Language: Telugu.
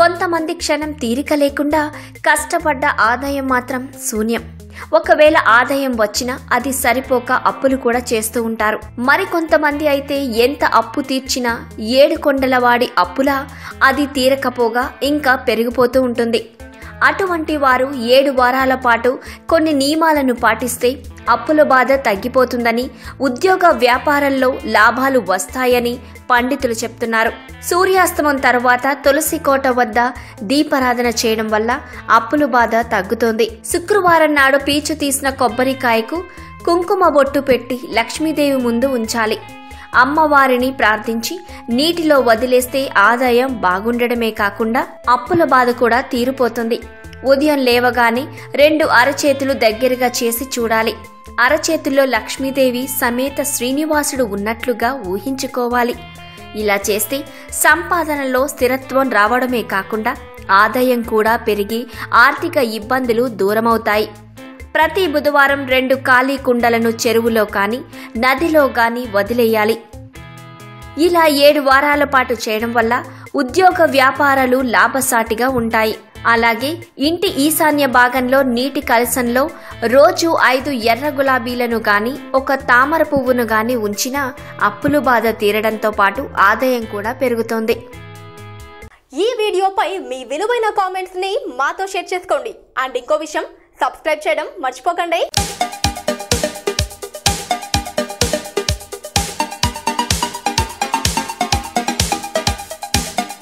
కొంతమంది క్షణం తీరిక లేకుండా కష్టపడ్డ ఆదాయం మాత్రం శూన్యం ఒకవేళ ఆదాయం వచ్చినా అది సరిపోక అప్పులు కూడా చేస్తూ ఉంటారు మరికొంతమంది అయితే ఎంత అప్పు తీర్చినా ఏడు కొండలవాడి అప్పులా అది తీరకపోగా ఇంకా పెరిగిపోతూ ఉంటుంది అటువంటి వారు ఏడు వారాల పాటు కొన్ని నియమాలను పాటిస్తే అప్పుల బాధ తగ్గిపోతుందని ఉద్యోగ వ్యాపారంలో లాభాలు వస్తాయని పండితులు చెప్తున్నారు సూర్యాస్తమం తర్వాత తులసి కోట వద్ద దీపారాధన చేయడం వల్ల అప్పుల బాధ తగ్గుతోంది శుక్రవారం నాడు పీచు తీసిన కొబ్బరికాయకు కుంకుమ బొట్టు పెట్టి లక్ష్మీదేవి ముందు ఉంచాలి అమ్మవారిని ప్రార్థించి నీటిలో వదిలేస్తే ఆదాయం బాగుండడమే కాకుండా అప్పుల బాధ కూడా తీరిపోతుంది ఉదయం లేవగానే రెండు అరచేతులు దగ్గరగా చేసి చూడాలి అరచేతుల్లో లక్ష్మీదేవి సమేత శ్రీనివాసుడు ఉన్నట్లుగా ఊహించుకోవాలి ఇలా చేస్తే సంపాదనలో స్థిరత్వం రావడమే కాకుండా ఆదాయం కూడా పెరిగి ఆర్థిక ఇబ్బందులు దూరమవుతాయి ప్రతి బుధవారం రెండు ఖాళీ కుండలను చెరువులో కానీ నదిలో కానీ వదిలేయాలి ఇలా ఏడు వారాల పాటు చేయడం వల్ల ఉద్యోగ వ్యాపారాలు లాభసాటిగా ఉంటాయి అలాగే ఇంటి ఈశాన్య భాగంలో నీటి కలసంలో రోజు ఐదు ఎర్ర గులాబీలను గాని ఒక తామర పువ్వును గాని ఉంచినా అప్పులు బాధ తీరడంతో పాటు ఆదాయం కూడా పెరుగుతోంది ఈ వీడియోపై మీ విలువైన కామెంట్స్ ని మాతో షేర్ చేసుకోండి అండ్ ఇంకో విషయం సబ్స్క్రైబ్ చేయడం మర్చిపోకండి